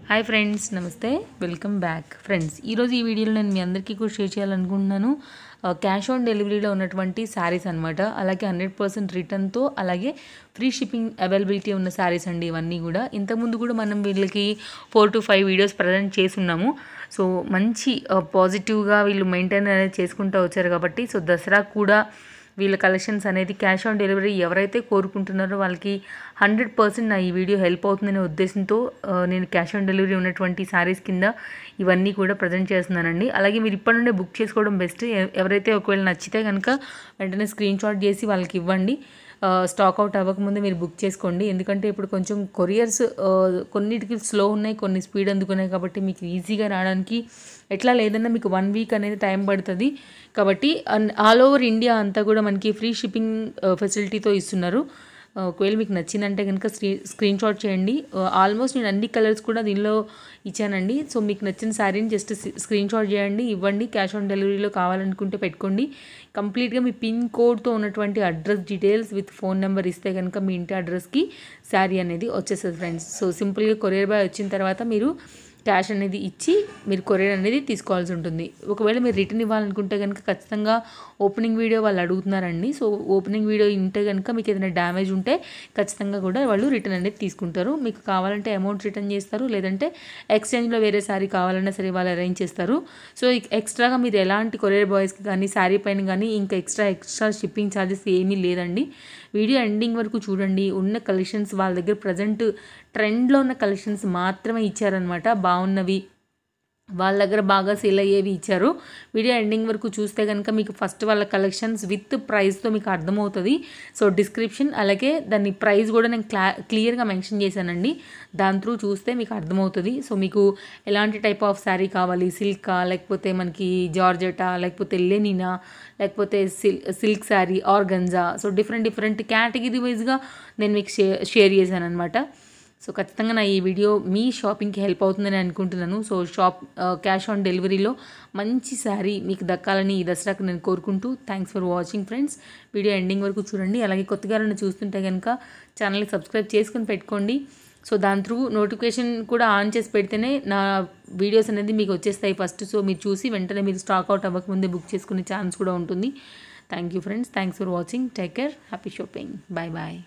hi friends నమస్తే welcome back friends ఈరోజు ఈ వీడియోలో నేను మీ అందరికీ కూడా షేర్ చేయాలనుకుంటున్నాను క్యాష్ ఆన్ డెలివరీలో ఉన్నటువంటి శారీస్ అనమాట అలాగే హండ్రెడ్ పర్సెంట్ రిటర్న్తో అలాగే ఫ్రీ షిప్పింగ్ అవైలబిలిటీ ఉన్న శారీస్ అండి ఇవన్నీ కూడా ఇంతకుముందు కూడా మనం వీళ్ళకి four to five videos present చేస్తున్నాము సో మంచి పాజిటివ్గా వీళ్ళు మెయింటైన్ అనేది చేసుకుంటూ వచ్చారు కాబట్టి సో దసరా కూడా వీళ్ళ కలెక్షన్స్ అనేది క్యాష్ ఆన్ డెలివరీ ఎవరైతే కోరుకుంటున్నారో వాళ్ళకి హండ్రెడ్ పర్సెంట్ నా ఈ వీడియో హెల్ప్ అవుతుందనే ఉద్దేశంతో ఆ, నేను క్యాష్ ఆన్ డెలివరీ ఉన్నటువంటి శారీస్ కింద ఇవన్నీ కూడా ప్రజెంట్ చేస్తున్నానండి అలాగే మీరు ఇప్పటి నుండే బుక్ చేసుకోవడం బెస్ట్ ఎ- ఎవరైతే ఒకవేళ నచ్చితే కనుక వెంటనే స్క్రీన్ షాట్ చేసి వాళ్ళకి ఇవ్వండి ఆ, స్టాక్ అవుట్ అవ్వకముందే మీరు బుక్ చేసుకోండి ఎందుకంటే ఇప్పుడు కొంచెం కొరియర్స్ ఆ, కొన్నిటికి స్లో ఉన్నాయి కొన్ని స్పీడ్ అందుకున్నాయి కాబట్టి మీకు ఈజీగా రావడానికి ఎట్లా లేదన్నా మీకు వన్ వీక్ అనేది టైం పడుతుంది కాబట్టి ఆల్ ఓవర్ ఇండియా అంతా కూడా మనకి ఫ్రీ షిప్పింగ్ ఫెసిలిటీతో ఇస్తున్నారు ఆ, ఒకవేళ మీకు నచ్చిందంటే కనుక స్క్రీ స్క్రీన్ షాట్ చేయండి ఆల్మోస్ట్ నేను అన్ని కలర్స్ కూడా దీనిలో ఇచ్చానండి సో మీకు నచ్చిన శారీని జస్ట్ స్క్రీన్ షాట్ చేయండి ఇవ్వండి క్యాష్ ఆన్ డెలివరీలో కావాలనుకుంటే పెట్టుకోండి కంప్లీట్గా మీ పిన్ కోడ్తో ఉన్నటువంటి address details with phone number ఇస్తే కనుక మీ ఇంటి అడ్రస్కి శారీ అనేది వచ్చేస్తుంది ఫ్రెండ్స్ సో సింపుల్గా కొరియర్ బాయ్ వచ్చిన తర్వాత మీరు క్యాష్ అనేది ఇచ్చి మీరు కొరియర్ అనేది తీసుకోవాల్సి ఉంటుంది ఒకవేళ మీరు రిటర్న్ ఇవ్వాలనుకుంటే కనుక ఖచ్చితంగా ఓపెనింగ్ వీడియో వాళ్ళు అడుగుతున్నారండి సో ఓపెనింగ్ వీడియో ఉంటే కనుక మీకు ఏదైనా డ్యామేజ్ ఉంటే ఖచ్చితంగా కూడా వాళ్ళు రిటర్న్ అనేది తీసుకుంటారు మీకు కావాలంటే అమౌంట్ రిటర్న్ చేస్తారు లేదంటే ఎక్స్చేంజ్లో వేరే శారీ కావాలన్నా సరే వాళ్ళు అరేంజ్ చేస్తారు సో ఇక ఎక్స్ట్రాగా మీరు ఎలాంటి కొరియర్ బాయ్స్కి కానీ శారీ పైన కానీ ఇంకా ఎక్స్ట్రా ఎక్స్ట్రా షిప్పింగ్ ఛార్జెస్ ఏమీ లేదండి వీడియో ఎండింగ్ వరకు చూడండి ఉన్న కలెక్షన్స్ వాళ్ళ దగ్గర ప్రజెంట్ ట్రెండ్లో ఉన్న కలెక్షన్స్ మాత్రమే ఇచ్చారనమాట బాగున్నవి వాళ్ళ దగ్గర బాగా సేల్ అయ్యేవి ఇచ్చారు వీడియో ఎండింగ్ వరకు చూస్తే కనుక మీకు ఫస్ట్ వాళ్ళ కలెక్షన్స్ విత్ ప్రైస్తో మీకు అర్థమవుతుంది సో డిస్క్రిప్షన్ అలాగే దాని ప్రైస్ కూడా నేను క్లా క్లియర్గా మెన్షన్ చేశానండి దాని త్రూ చూస్తే మీకు అర్థమవుతుంది సో మీకు ఎలాంటి టైప్ ఆఫ్ శారీ కావాలి సిల్కా లేకపోతే మనకి జార్జెటా లేకపోతే లెనినా లేకపోతే సిల్ silk sari organza so different different category వైజ్గా నేను మీకు షేర్ షేర్ చేశాను అనమాట సో ఖచ్చితంగా నా ఈ వీడియో మీ షాపింగ్కి హెల్ప్ అవుతుందని అనుకుంటున్నాను సో షాప్ క్యాష్ ఆన్ డెలివరీలో మంచి శారీ మీకు దక్కాలని ఈ దసరాకు నేను కోరుకుంటూ thanks for watching friends video ending వరకు చూడండి అలాగే కొత్తగా నన్ను చూస్తుంటే కనుక ఛానల్ని సబ్స్క్రైబ్ చేసుకొని పెట్టుకోండి సో దాని త్రూ నోటిఫికేషన్ కూడా ఆన్ చేసి పెడితేనే నా వీడియోస్ అనేది మీకు వచ్చేస్తాయి ఫస్ట్ సో మీరు చూసి వెంటనే మీరు స్టాక్ అవుట్ అవ్వకముందే బుక్ చేసుకునే ఛాన్స్ కూడా ఉంటుంది thank you friends thanks for watching take care happy shopping bye bye